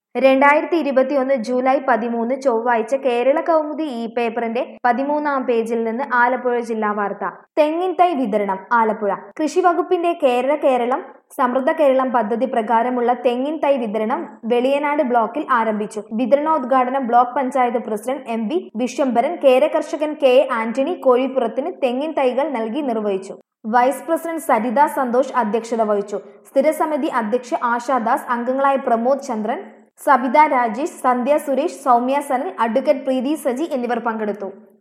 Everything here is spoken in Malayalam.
രണ്ടായിരത്തി ഇരുപത്തിയൊന്ന് ജൂലൈ പതിമൂന്ന് ചൊവ്വാഴ്ച കേരള കൗമുദി ഈ പേപ്പറിന്റെ പതിമൂന്നാം പേജിൽ നിന്ന് ആലപ്പുഴ ജില്ലാ വാർത്ത തെങ്ങിൻ തൈ വിതരണം ആലപ്പുഴ കൃഷി വകുപ്പിന്റെ കേരള കേരളം സമൃദ്ധ കേരളം പദ്ധതി പ്രകാരമുള്ള തെങ്ങിൻ തൈ വിതരണം വെളിയനാട് ബ്ലോക്കിൽ ആരംഭിച്ചു വിതരണോദ്ഘാടനം block panchayat president M V Viswambharan കേര കർഷകൻ കെ എ ആന്റണി കോഴിപ്പുറത്തിന് തെങ്ങിൻ തൈകൾ നൽകി നിർവഹിച്ചു വൈസ് പ്രസിഡന്റ് സരിത സന്തോഷ് അധ്യക്ഷത വഹിച്ചു സ്ഥിരസമിതി അധ്യക്ഷ ആശാദാസ് അംഗങ്ങളായ പ്രമോദ് ചന്ദ്രൻ സബിത രാജേഷ് സന്ധ്യ സുരേഷ് സൗമ്യ സനൽ അഡ്വക്കേറ്റ് പ്രീതി സജി എന്നിവർ പങ്കെടുത്തു